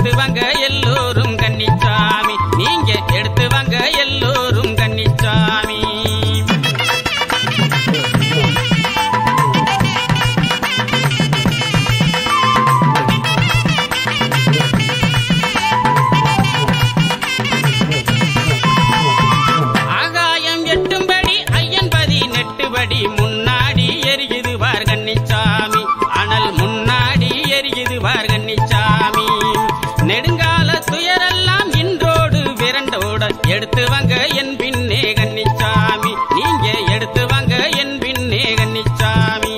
எடுத்து வாங்க எல்லோரும் கன்னிச்சாமி நீங்க எடுத்து வாங்க எல்லோரும் கன்னிச்சாமி ஆகாயம் எட்டும்படி ஐயன்பதி நெட்டுபடி முன்னாடி எரியுது வார் கன்னிச்சாமி அனல் முன்னாடி எரியுது வார் கன்னிச்சாமி நெடுங்கால துயரெல்லாம் இன்றோடு விரண்டோட எடுத்து வாங்க என் பின்னே கன்னிச்சாமி நீங்க எடுத்து வாங்க என் பின்னே கன்னிச்சாமி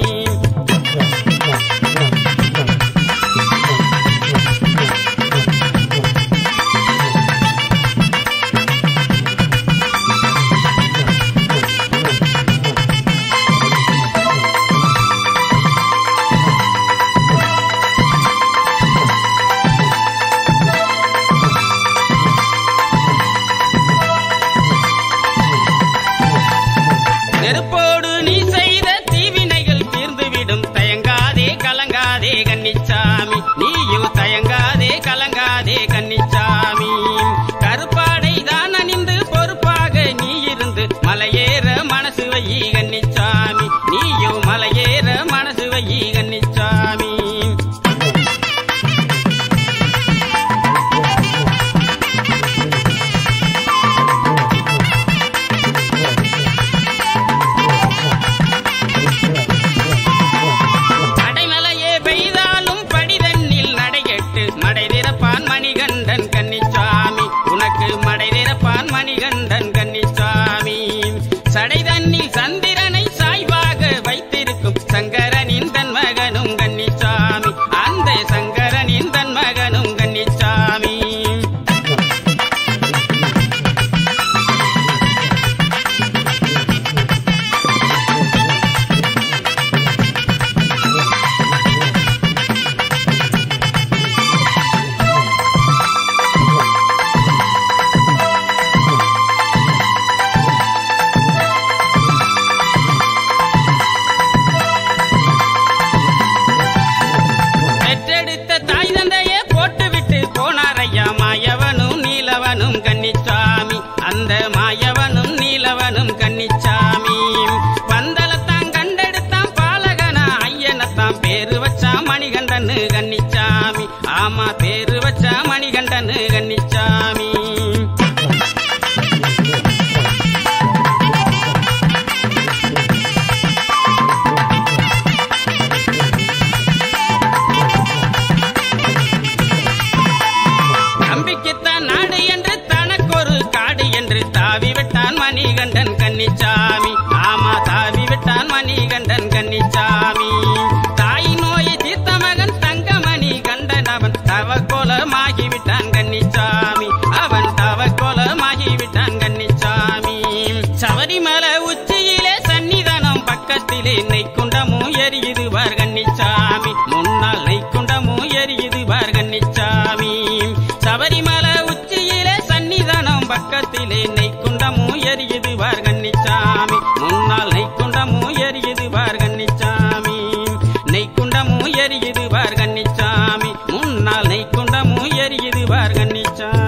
நெருப்போடு நீ செய்த தீவினைகள் தீர்ந்துவிடும் தயங்காதே கலங்காதே கன்னிச்சாமி நீயும் தயங்காதே கலங்காதே கன்னிச்சாமி கருப்பாடை தான் அணிந்து பொறுப்பாக நீ இருந்து மலையேற மனசு வை கன்னிச்சாமி நீயும் மலையேற மனசு வை கன்னிச்சாமி அடைமலையே பெய்தாலும் படிதண்ணில் நடைகெட்டு மடை திறப்பான் மணிகண்டன் கன்னிச்சாமி உனக்கு மடை திறப்பான் மணிகண்டன் கன்னிச்சாமி சடை தண்ணில் சந்திரனை சாய்வாக வைத்திருக்கும் சங்கரனின் தன் மகனும் கன்னிச்சாமி அந்த சங்கரனின் தன் மகனும் கன்னிச்சாமி பெற்றெடுத்த தாய் தந்தையே போட்டுவிட்டு போனார் ஐயா மாயவனும் நீலவனும் கன்னிச்சாமி அந்த மாயவனும் நீலவனும் கன்னிச்சாமி பந்தலத்தான் கண்டெடுத்தான் பாலகனா ஐயனத்தான் பேரு வச்சா மணிகண்டனு கன்னிச்சாமி ஆமா பேரு வச்சா மணிகண்டனு கன்னிச்சாமி நம்பிக்கைத்தான் நாடு என்று தனக்கொரு காடு என்று தாவி விட்டான் மணிகண்டன் கன்னிச்சாமி ஆமா தாவி விட்டான் மணிகண்டன் கன்னிச்சாமி தாய் நோயை தீர்த்த மகன் தங்கமணி கண்டன் அவன் தவக்கோலமாகி விட்டான் கன்னிச்சாமி அவன் தவக்கோலமாகி விட்டான் கன்னிச்சாமி சபரிமலை உச்சியிலே சன்னிதானம் பக்கத்திலே நெய்க்குண்டமும் எரியுது வார் கன்னிச்சாமி முன்னால் நெய்க்குண்டமும் எரியுது வார் கன்னிச்சாமி சபரிமலை உச்சியிலே சன்னிதானம் பக்கத்திலே நெய்க்குண்டமும் எரியுது வார் கன்னிச்சாமி முன்னால் நெய்க்குண்டமும் எரியுது வார் கன்னிச்சாமி நெய்க்குண்டமும் எரியுது வார் கன்னிச்சாமி முன்னால் நெய்க்குண்டமும் எரியுது வார் கன்னிச்சாமி